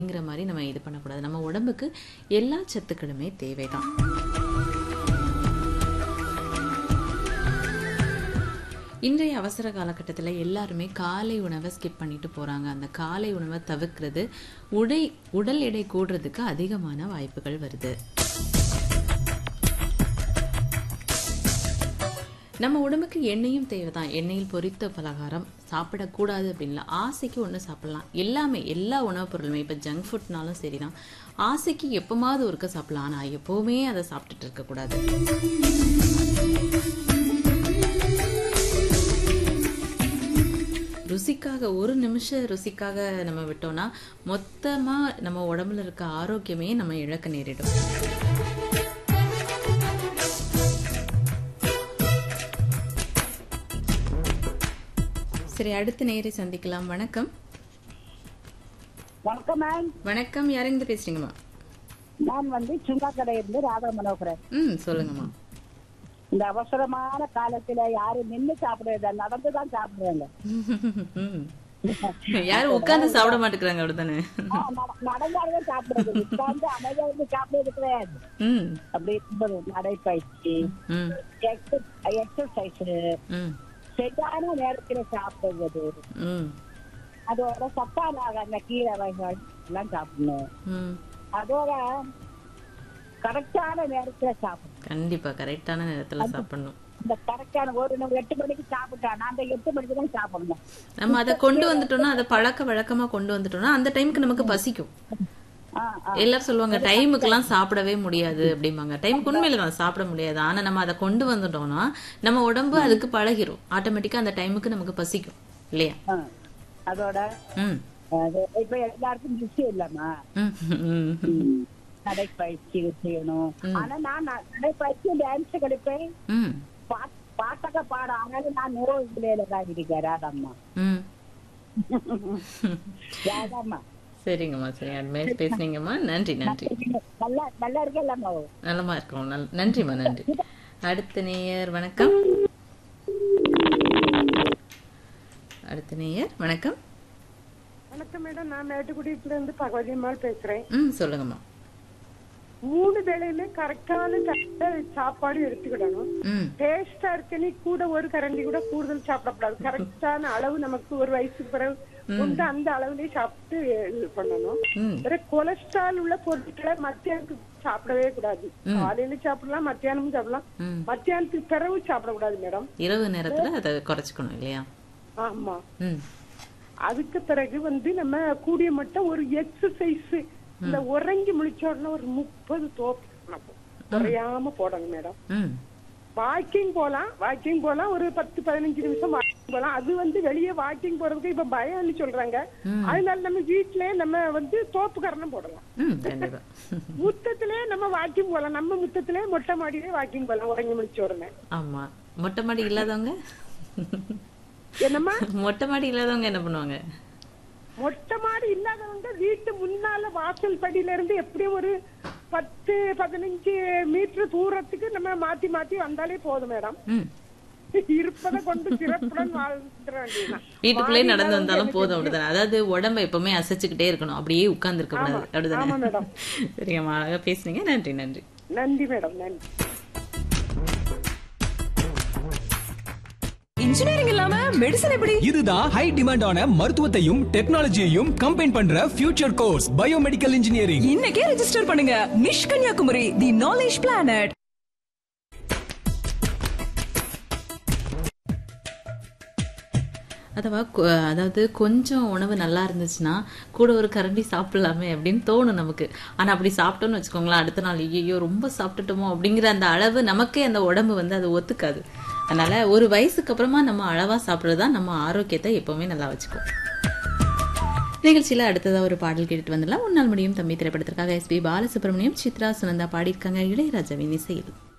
ங்கிற மாதிரி நம்ம இது பண்ணக்கூடாது நம்ம உடம்புக்கு எல்லா சத்துக்களுமே தேவைதான் இன்றைய அவசர காலகட்டத்தில் எல்லாருமே காலை உணவை ஸ்கிப் பண்ணிட்டு போகிறாங்க அந்த காலை உணவை தவிர்க்கிறது உடை உடல் எடை கூடுறதுக்கு அதிகமான வாய்ப்புகள் வருது நம்ம உடம்புக்கு எண்ணெயும் தேவைதான் எண்ணெயில் பொரித்த பலகாரம் சாப்பிடக்கூடாது அப்படின்ல ஆசைக்கு ஒன்று சாப்பிடலாம் எல்லாமே எல்லா உணவுப் பொருளுமே இப்போ ஜங்க் ஃபுட்னாலும் சரிதான் ஆசைக்கு எப்போமாவது ஒருக்க சாப்பிடலாம் ஆனால் எப்போவுமே அதை சாப்பிட்டுட்டு இருக்கக்கூடாது ருசிக்காக ஒரு நிமிஷம் ருசிக்காக நம்ம விட்டோம்னா மொத்தமாக நம்ம உடம்புல இருக்க ஆரோக்கியமே நம்ம இழக்க நேரிடும் சரி அடுத்த நேரை சந்திக்கலாம் வணக்கம் வணக்கம் மேம் வணக்கம் யாருங்க பேசுறீங்கம்மா நான் வந்து சுங்கா கடையிலிருந்து ராதா மனோகரன் ம் சொல்லுங்கம்மா இந்த அவசரமான காலத்துல யாரும் நின்னு சாப்பிடுறது நடந்துதான் சாப்பிடுறாங்க ம். யாரும் உட்கார்ந்து சாப்பிட மாட்டேங்கிறாங்க அப்படித்தானே ஆ, நட- நடந்தாலும் சாப்பிடுறது உட்கார்ந்து அமைதியா இருந்து சாப்பிடுறது கிடையாது ம் அப்படி இருப்பது நடைப்பயிற்சி ம் எக்ஸசைஸ் ம் சரியான நேரத்துல சாப்பிடுறது ம் அதோட சத்தான அந்த கீரை வகைகள் எல்லாம் சாப்பிடணும் ம் அதோட கரெக்டான நேரத்துல சாப்பிடணும் கண்டிப்பா கரெக்டான நேரத்துல சாப்பிடணும் இந்த கரெக்டான ஒரு நம்ம எட்டு மணிக்கு சாப்பிட்டா நான் அந்த எட்டு மணிக்கு தான் சாப்பிடணும் நம்ம அதை கொண்டு வந்துட்டோம்னா அதை பழக்க வழக்கமா கொண்டு வந்துட்டோம்னா அந்த டைமுக்கு நமக்கு பசிக்கும் ஆ, ஆ. எல்லாரும் சொல்லுவாங்க டைமுக்குலாம் சாப்பிடவே முடியாது அப்படிம்பாங்க டைமுக்கு உண்மையில தான் சாப்பிட முடியாது ஆனா நம்ம அதை கொண்டு வந்துட்டோம்னா நம்ம உடம்பு அதுக்கு பழகிரும் ஆட்டோமேட்டிக்கா அந்த டைமுக்கு நமக்கு பசிக்கும் இல்லையா ஆ. அதோட ம் அது இப்ப எல்லாருக்கும் பிஸி இல்லம்மா ம், ம், நடைப்பயிற்சி செய்யணும் ஆனா நான் ந- நடைப்பயிற்சி டான்ஸ் கழிப்பேன் ம், பாட்- பாட்டக பாட ஆனாலும் நான் நூறு பிள்ளையில தான் இருக்கேன் ராதம்மா ம். ராதம்மா சரிங்கம்மா சரி அட்மைஸ் பேசுனீங்கம்மா நன்றி நன்றி நல்லா நல்லா இருக்கேன்லம்மா நலமா இருக்கோம் நல் நன்றிம்மா நன்றி அடுத்த நேயர் வணக்கம் அடுத்த நேயர் வணக்கம் வணக்கம் மேடம் நான் மேட்டுக்குடியில இருந்து பகவதி அம்மாள் பேசுறேன் ம் சொல்லுங்கம்மா மூணு வேளையுமே கரெக்டான சாப்பாடு எடுத்துக்கிடணும் ம் டேஸ்டா இருக்குன்னு கூட ஒரு கரண்டி கூட கூடுதல் சாப்பிடக்கூடாது கரெக்டான அளவு நமக்கு ஒரு வயசுக்கு பிறகு உண்டு அந்த அளவுலயே சாப்பிட்டு இது பண்ணணும் ம் வேற கொலஸ்ட்ரால் உள்ள பொருட்களை மத்தியானத்துக்கு சாப்பிடவே கூடாது காலையில சாப்பிடலாம் மத்தியானமும் சாப்பிடலாம் ம் மத்தியானத்துக்கு பிறகு சாப்பிடக்கூடாது மேடம் இரவு நேரத்துல அதை குறைச்சிக்கணும் இல்லையா ஆமா ம் அதுக்கு பிறகு வந்து நம்ம கூடிய மட்டும் ஒரு எக்ஸசைஸ் இந்த உறங்கி முழிச்ச உடனே ஒரு முப்பது தோப்பு நடக்கும். குறையாம போடணும் மேடம் ம் வாக்கிங் போலாம் வாக்கிங் போலாம் ஒரு பத்து பதினஞ்சு நிமிஷம் வாக்கிங் போலாம் அது வந்து வெளியே வாக்கிங் போறதுக்கு இப்ப பயம்னு சொல்றாங்க அதனால நம்ம வீட்லயே நம்ம வந்து தோப்பு கரணம் போடலாம் ம் கண்டிப்பா முத்தத்திலே நம்ம வாக்கிங் போலாம் நம்ம முத்தத்திலே மொட்டை மாடியிலே வாக்கிங் போலாம் உறங்கி முடிச்ச உடனே ஆமா மொட்டை மாடி இல்லாதவங்க என்னம்மா மொட்டை மாடி இல்லாதவங்க என்ன பண்ணுவாங்க மொட்டை மாடி இல்லாதவங்க வீட்டு முன்னால வாசல் படியில இருந்து எப்படியும் ஒரு பத்து பதினஞ்சு மீட்டர் தூரத்துக்கு நம்ம மாத்தி மாத்தி வந்தாலே போதும் மேடம் ம் இருப்பதை கொண்டு சிறப்புடன் வாழ்ந்துட வேண்டியதுதான் வீட்டுக்குள்ளே நடந்து வந்தாலும் போதும் அப்படிதானே அதாவது உடம்ப எப்பவுமே அசைச்சுக்கிட்டே இருக்கணும் அப்படியே உட்கார்ந்து இருக்க கூடாது ஆமா அப்படிதானே மேடம் சரிங்கம்மா அழகா பேசுனீங்க நன்றி நன்றி நன்றி மேடம் நன்றி இன்ஜினியரிங் இல்லாம மெடிசன் எப்படி இதுதான் ஹை டிமாண்டான மருத்துவத்தையும் டெக்னாலஜியையும் கம்பைன் பண்ற ஃபியூச்சர் கோர்ஸ் பயோமெடிக்கல் இன்ஜினியரிங் இன்னைக்கே ரெஜிஸ்டர் பண்ணுங்க நிஷ் கன்னியாகுமரி தி நாலேஜ் பிளானட் அதுவா கொ- அதாவது கொஞ்சம் உணவு நல்லா இருந்துச்சுன்னா கூட ஒரு கரண்டி சாப்பிடலாமே அப்படின்னு தோணும் நமக்கு ஆனா அப்படி சாப்பிட்டோம்னு வச்சுக்கோங்களேன் அடுத்த நாள் ஐயோ ரொம்ப சாப்பிட்டுட்டோமோ அப்படிங்கிற அந்த அளவு நமக்கே அந்த உடம்பு வந்து அது ஒத்துக்காது அதனால ஒரு வயசுக்கு அப்புறமா நம்ம அளவா சாப்பிட்றது தான் நம்ம ஆரோக்கியத்தை எப்பவுமே நல்லா வச்சுக்கும் நிகழ்ச்சியில அடுத்ததா ஒரு பாடல் கேட்டுட்டு வந்துடலாம் உன்னால் முடியும் தம்பி திரைப்படத்திற்காக எஸ்பி பாலசுப்ரமணியம் சித்ரா சுனந்தா பாடியிருக்காங்க இளையராஜாவின் இசையில்